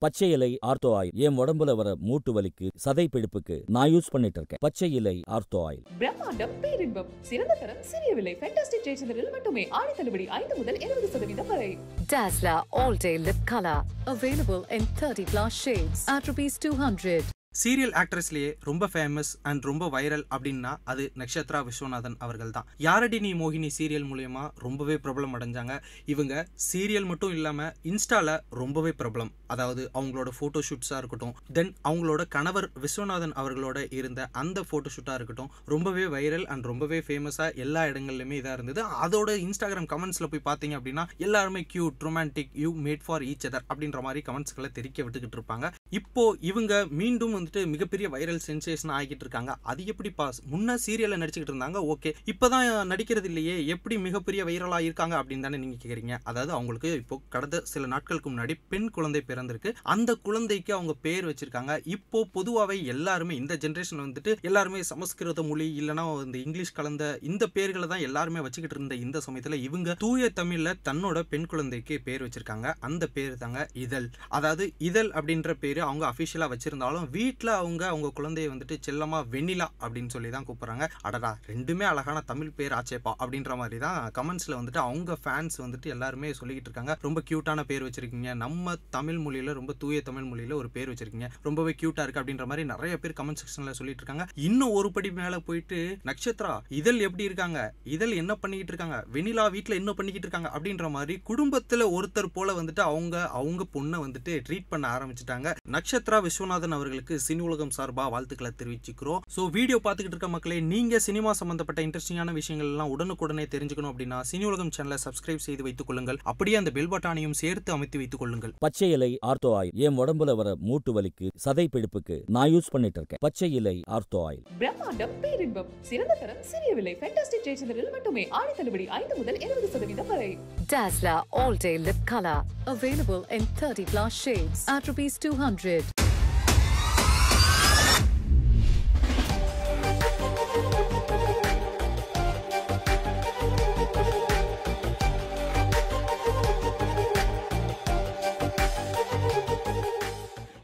பச்சை இலை ortho oil என் உடம்புல வர மூட்டு வலிக்கு சதை பிடிப்புக்கு நான் யூஸ் பண்ணிட்டு இருக்கேன் பச்சை இலை ஆர்த்தோ ஆயில் பிரம்மாண்டம் பேரின்பம் சிறந்த தரம் சிறிய விலை ஃபேண்டாஸ்டிக் ஜெயச்சந்திரில் மட்டுமே ஆடி தள்ளுபடி ஐந்து முதல் இருபது சதவீதம் வரை Dazzler All Day Lip Color. Available in 30 plus shades at rupees 200. Serial ஆக்ட்ரஸ்லயே ரொம்ப ஃபேமஸ் அண்ட் ரொம்ப வைரல் அப்படின்னா அது நக்ஷத்ரா விஸ்வநாதன் அவர்கள் தான் யாரடி நீ மோகினி சீரியல் மூலயமா ரொம்பவே பிரபலம் அடைஞ்சாங்க இவங்க சீரியல் மட்டும் இல்லாம இன்ஸ்டால ரொம்பவே பிரபலம் அதாவது அவங்களோட ஃபோட்டோ ஷூட்ஸாக இருக்கட்டும் தென் அவங்களோட கணவர் விஸ்வநாதன் அவர்களோட இருந்த அந்த ஃபோட்டோ ஷூட்டாக இருக்கட்டும் ரொம்பவே வைரல் அண்ட் ரொம்பவே ஃபேமஸாக எல்லா இடங்கள்லையுமே இதாக இருந்தது அதோட இன்ஸ்டாகிராம் கமெண்ட்ஸில் போய் பார்த்தீங்க அப்படின்னா எல்லாருமே cute romantic you made for each other அப்படின்ற மாதிரி கமெண்ட்ஸ்களை தெரிக்க விட்டுக்கிட்டு இருப்பாங்க இப்போ இவங்க மீண்டும் வந்துட்டு மிகப்பெரிய வைரல் சென்சேஷன் ஆகிட்டு இருக்காங்க அது எப்படி பாஸ் முன்ன சீரியல்ல நடிச்சுக்கிட்டு இருந்தாங்க ஓகே இப்போதான் நடிக்கிறது இல்லையே எப்படி மிகப்பெரிய வைரலா இருக்காங்க அப்படின்னு தானே நீங்க கேக்குறீங்க அதாவது அவங்களுக்கு இப்போ கடந்த சில நாட்களுக்கு முன்னாடி பெண் குழந்தை பிறந்திருக்கு அந்த குழந்தைக்கு அவங்க பேர் வச்சிருக்காங்க இப்போ பொதுவாகவே எல்லாருமே இந்த ஜென்ரேஷன் வந்துட்டு எல்லாருமே சமஸ்கிருத மொழி இல்லைன்னா இந்த இங்கிலீஷ் கலந்த இந்த பேர்களை தான் எல்லாருமே வச்சுக்கிட்டு இருந்த இந்த சமயத்துல இவங்க தூய தமிழ்ல தன்னோட பெண் குழந்தைக்கு பேர் வச்சிருக்காங்க அந்த பேர் தாங்க இதழ் அதாவது இதழ் அப்படின்ற பேர் அவங்க அஃபிஷியலாக வச்சிருந்தாலும் வீட்டில் அவங்க அவங்க குழந்தைய வந்துட்டு செல்லமா வெண்ணிலா அப்படின்னு சொல்லி தான் கூப்பிட்றாங்க அடடா ரெண்டுமே அழகான தமிழ் பேர் ஆச்சேப்பா அப்படின்ற மாதிரி தான் கமெண்ட்ஸில் வந்துட்டு அவங்க ஃபேன்ஸ் வந்துட்டு எல்லாருமே சொல்லிக்கிட்டு இருக்காங்க ரொம்ப க்யூட்டான பேர் வச்சிருக்கீங்க நம்ம தமிழ் மொழியில ரொம்ப தூய தமிழ் மொழியில ஒரு பேர் வச்சிருக்கீங்க ரொம்பவே க்யூட்டா இருக்கு அப்படின்ற மாதிரி நிறைய பேர் கமெண்ட் செக்ஷன்ல சொல்லிட்டு இருக்காங்க இன்னும் ஒரு படி மேல போயிட்டு நட்சத்திரா இதழ் எப்படி இருக்காங்க இதழ் என்ன பண்ணிக்கிட்டு இருக்காங்க வெண்ணிலா வீட்டில் என்ன பண்ணிக்கிட்டு இருக்காங்க அப்படின்ற மாதிரி குடும்பத்துல ஒருத்தர் போல வந்துட்டு அவங்க அவங்க பொண்ணை வந்துட்டு ட்ரீட் பண்ண ஆரம்பிச்சிட்டாங்க நக்ஷத்ரா விஸ்வநாதன் அவர்களுக்கு சினி உலகம் சார்பா வாழ்த்துக்களை தெரிவிச்சுக்கிறோம் ஸோ வீடியோ பார்த்துக்கிட்டு இருக்க மக்களே நீங்க சினிமா சம்பந்தப்பட்ட இன்ட்ரெஸ்டிங்கான விஷயங்கள் எல்லாம் உடனுக்குடனே தெரிஞ்சுக்கணும் அப்படின்னா சினி உலகம் சேனலை சப்ஸ்கிரைப் செய்து வைத்துக் கொள்ளுங்கள் அப்படியே அந்த பெல் பட்டானையும் சேர்த்து அமைத்து வைத்துக் கொள்ளுங்கள் பச்சை இலை ஆர்த்தோ ஆயில் என் உடம்புல வர மூட்டு வலிக்கு சதை பிடிப்புக்கு நான் யூஸ் பண்ணிட்டு இருக்கேன் பச்சை இலை ஆர்த்தோ ஆயில் பிரம்மாண்டம் பேரின்பம் சிறந்த தரம் சிறிய விலை ஃபேண்டாஸ்டிக் ஜெயச்சந்திரில் மட்டுமே ஆடி தள்ளுபடி ஐந்து முதல் இருபது சதவீதம் வரை Dazzler All Day Lip Color. Available in 30 plus shades at rupees 200.